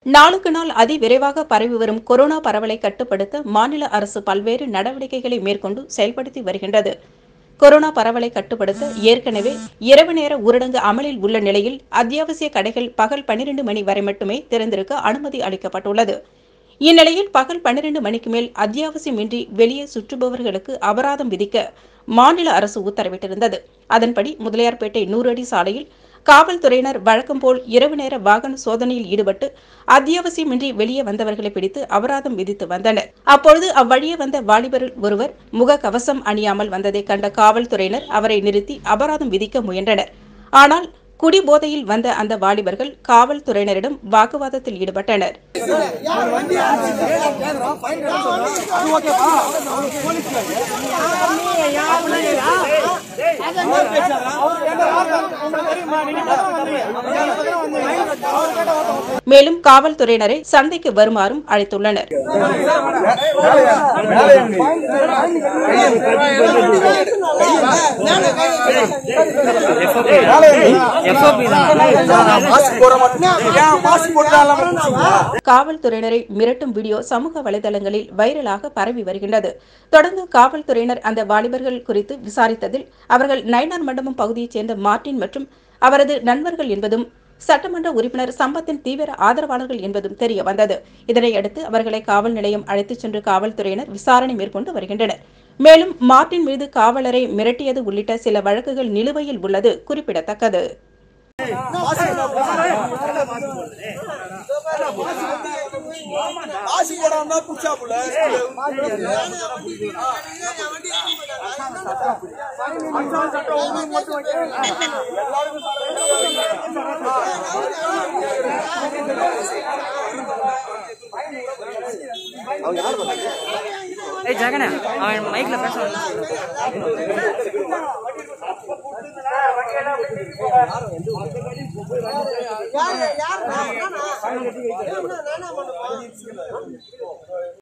நாளுக்கு நாள் அதிவிரைவாக பரவி வரும் கொரோனா பரவலை கட்டுப்படுத்த மாநில அரசு பல்வேறு நடவடிக்கைகளை மேற்கொண்டு செயல்படுத்தி வருகின்றது கொரோனா பரவலை கட்டுப்படுத்த ஏற்கனவே இரவு நேர ஊரடங்கு அமலில் உள்ள நிலையில் அத்தியாவசிய கடைகள் பகல் 12 மணி வரை மட்டுமே திறந்திருக்க அனுமதி அளிக்கப்பட்டுள்ளது இந்நிலையில் பகல் 12 மணிக்கு மேல் அத்தியாவசியமின்றி வெளியே சுற்றுபவர்களுக்கு அபராதம் விதிக்க மாநில அரசு உத்தரவிட்டிருந்தது அதன்படி முதலியார்பேட்டை நூறு அடி சாலையில் காவல்துறையினர் வழக்கம் போல் இரவு நேர வாகன சோதனையில் ஈடுபட்டு அத்தியாவசியமின்றி வெளியே வந்தவர்களை பிடித்து அபராதம் விதித்து வந்தனர் அப்பொழுது அவ்வழியே வந்த வாலிபர் ஒருவர் முக கவசம் அணியாமல் வந்ததை கண்ட காவல்துறையினர் அவரை நிறுத்தி அபராதம் விதிக்க முயன்றனர் ஆனால் குடிபோதையில் வந்த அந்த வாலிபர்கள் காவல்துறையினரிடம் வாக்குவாதத்தில் ஈடுபட்டனர் மேலும் காவல்துறையினரை சந்தைக்கு வருமாறும் அழைத்துள்ளனர் காவல்துறையினரை மிரட்டும் வீடியோ சமூக வலைதளங்களில் வைரலாக பரவி வருகின்றது தொடர்ந்து காவல்துறையினர் அந்த வாலிபர்கள் குறித்து விசாரித்ததில் அவர்கள் நயினார் மண்டபம் பகுதியைச் சேர்ந்த மார்ட்டின் மற்றும் அவரது நண்பர்கள் என்பதும் சட்டமன்ற உறுப்பினர் சம்பத்தின் தீவிர ஆதரவாளர்கள் என்பதும் தெரிய வந்தது இதனையடுத்து அவர்களை காவல் நிலையம் அழைத்துச் சென்று காவல்துறையினர் விசாரணை மேற்கொண்டு வருகின்றனர் மேலும் மார்ட்டின் மீது காவலரை மிரட்டியது உள்ளிட்ட சில வழக்குகள் நிலுவையில் உள்ளது குறிப்பிடத்தக்கது ஆசி போடாம புடிச்சா புள்ள ஏய் ஜெகனே அவன் மைக்ல பேசுவான் யாரு யாரு நானா நானா பண்ணுவேன்